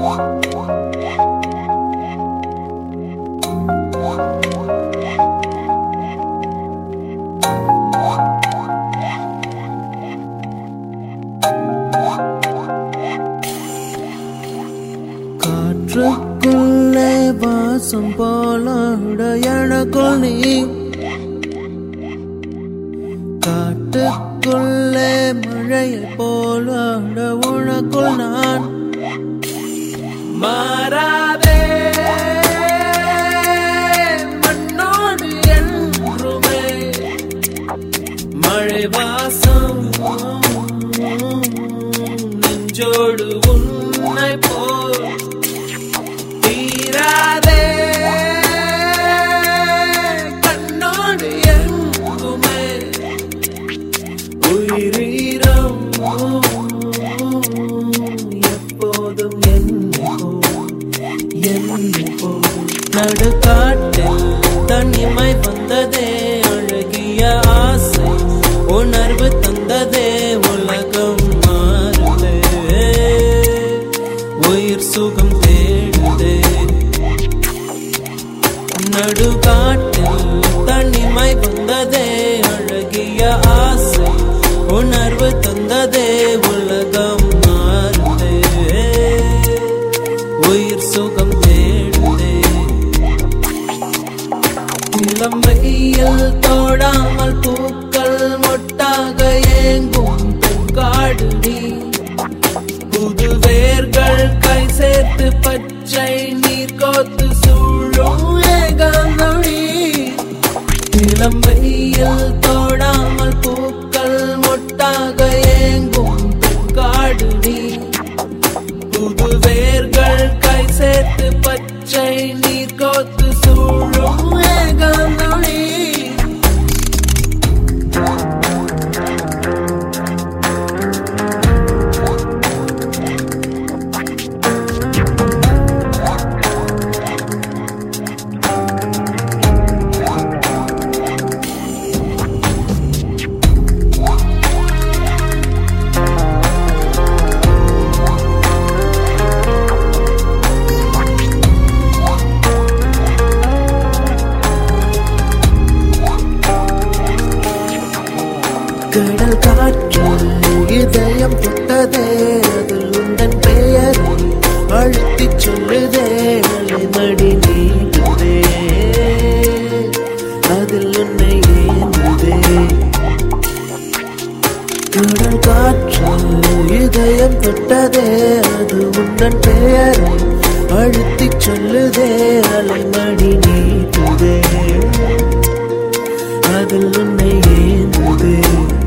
காற்றுக்குள்ளே வாசம் போலாட எனக்குள் நீ காட்டுக்குள்ளே மழையை போலாட உனக்குள் நான் மாறாதே மண்ணோடு என்றுமே மழை வாசம் நெஞ்சோடு உன்னை போல் தீராதே கண்ணோடு எங்குமே உயிரீரம் எப்போதும் என்னை போல் என்னை போல் நடுக்காட்டில் தனிமை வந்ததே அழகிய ஆசை உணர்வு தந்ததே உலகம் மாறுதே உயிர் சுகம் தேடுதே நடுகாட்டில் தனிமை வந்ததே அழகிய ஆசை உணர்வு தந்ததே உலகம் மாறுதே உயிர் சுகம் தேடுதே இளம் வெயில் தோடாமல் பூக்கள் மொட்டாக ஏங்கும் பூக்காடு நீ புது வேர்கள் கை சேர்த்து பச்சை நீர் கோத்து சூழும் ஏகாந்தொழி இளம் வெயில் தோடாமல் பூக்கள் மொட்டாக ஏங்கும் பூக்காடு நீ புது வேர்கள் கை சேர்த்து பச்சை நீர் கோத்து சூழும் ஏகாந்தொழி கடல் காற்றில் இதயம் தொட்டதே அதில் உந்தன் பெயரை அழுத்திச் சொல்லுதே அலைமடி நீடுதே அதில் உன்னை ஏந்துதே கடல் காற்றில் இதயம் தொட்டதே அது உந்தன் பெயரை அழுத்திச் சொல்லுதே அலைமடி நீடுதே அதில் உன்னை ஏந்துதே